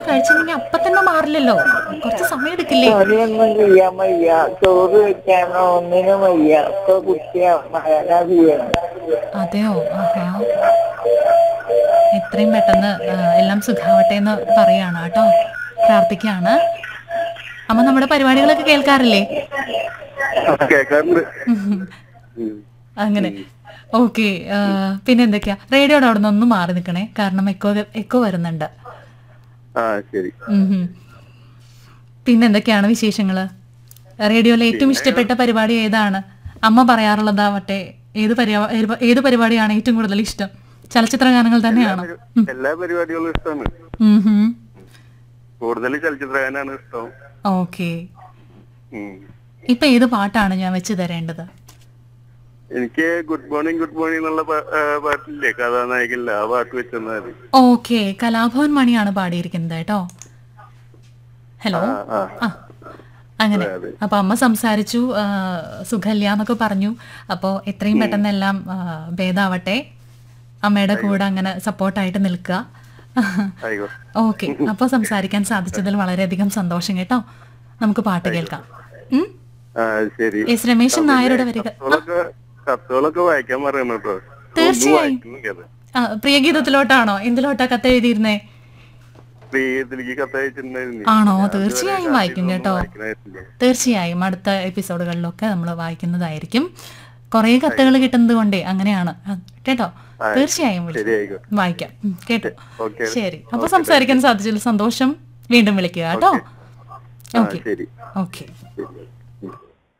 കഴിച്ചില്ലെങ്കിൽ അപ്പൊ തന്നെ മാറില്ലല്ലോ കുറച്ച് സമയം എടുക്കില്ലേ ജോലിയൊന്നും ചെയ്യാൻ വയ്യ ചോറ് വെക്കാനോ ഒന്നിനും വയ്യ ഒക്കെ കുട്ടിയാ മഴ ചെയ്യണം അതെയോ ആഹാ എത്രയും പെട്ടെന്ന് ആ, എല്ലാം സുഖാവട്ടെ എന്ന് പറയാണ് കേട്ടോ പ്രാർത്ഥിക്കാണ് അമ്മ നമ്മുടെ പരിപാടികളൊക്കെ കേൾക്കാറില്ലേ കേൾക്കാറുണ്ട് ഉം. അങ്ങനെ ഓക്കെ പിന്നെ എന്തൊക്കെയാ റേഡിയോയുടെ അവിടെ നിന്ന് ഒന്ന് മാറി നിൽക്കണേ കാരണം എക്കോ എക്കോ വരുന്നുണ്ട് ആ ശരി ഉം ഹും. പിന്നെ എന്തൊക്കെയാണ് വിശേഷങ്ങള് റേഡിയോയിലെ ഏറ്റവും ഇഷ്ടപ്പെട്ട പരിപാടി ഏതാണ് അമ്മ പറയാറുള്ളതാവട്ടെ ഏത് പരിപാ ഏത് ഏത് പരിപാടിയാണ് ഏറ്റവും കൂടുതൽ ഇഷ്ടം ചലച്ചിത്ര ഗാനങ്ങൾ തന്നെയാണോ എല്ലാ പരിപാടികളും ഇഷ്ടമാണ് ഉം ഹും. കൂടുതൽ ചലച്ചിത്രഗാനാണ് ഇഷ്ടം ഓക്കെ ഉം. ഇപ്പൊ ഏത് പാട്ടാണ് ഞാൻ വെച്ച് തരേണ്ടത് എനിക്ക് ഗുഡ് മോർണിംഗ് ഗുഡ് മോർണിംഗ് എന്നുള്ള പാ- ആ, പാട്ടില്ലേ കഥാനായകല്ല ആ പാട്ട് വെച്ചെന്നാൽ മതി ഓക്കെ കലാഭവൻ മണിയാണ് പാടിയിരിക്കുന്നത് കേട്ടോ ഹലോ ആ ആ അങ്ങനെ അതെ, അതെ. അപ്പൊ അമ്മ സംസാരിച്ചു ആ, സുഖല്യ എന്നൊക്കെ പറഞ്ഞു അപ്പോ എത്രയും പെട്ടെന്ന് എല്ലാം ആ, ഭേദാവട്ടെ അമ്മയുടെ കൂടെ അങ്ങനെ സപ്പോർട്ടായിട്ട് നിൽക്കുക ആയിക്കോട്ടെ ഓക്കെ അപ്പോൾ സംസാരിക്കാൻ സാധിച്ചതിൽ വളരെയധികം സന്തോഷം കേട്ടോ നമുക്ക് പാട്ട് കേൾക്കാം ഉം? ആ ശരി എസ് രമേശൻ നായരുടെ വരിക കത്തുകളൊക്കെ കത്തുകളൊക്കെ വായിക്കാൻ പറയണം കേട്ടോ തീർച്ചയായും. ഒന്നും വായിക്കുന്നില്ല. ആ, പ്രിയഗീതത്തിലോട്ടാണോ എന്തിലോട്ടാ കത്ത് എഴുതിയിരുന്നേ പ്രിയത്തിലേക്ക് കത്തയച്ചിട്ടുണ്ടായിരുന്നു ആണോ തീർച്ചയായും വായിക്കും കേട്ടോ വായിക്കണായിരുന്നില്ല. തീർച്ചയായും അടുത്ത എപ്പിസോഡുകളിലൊക്കെ നമ്മൾ വായിക്കുന്നതായിരിക്കും കുറേ കത്തുകൾ കിട്ടുന്നത് കൊണ്ടേ അങ്ങനെയാണ് ആ, കേട്ടോ തീർച്ചയായും വിളിക്കും. ശരി ആയിക്കോട്ടെ വായിക്കാം ഉം, കേട്ടു ഓക്കെ ശരി അപ്പൊ സംസാരിക്കാൻ സാധിച്ചതിൽ സന്തോഷം വീണ്ടും വിളിക്കുക കേട്ടോ ആ ഓക്കെ ശരി ഓക്കെ ശരി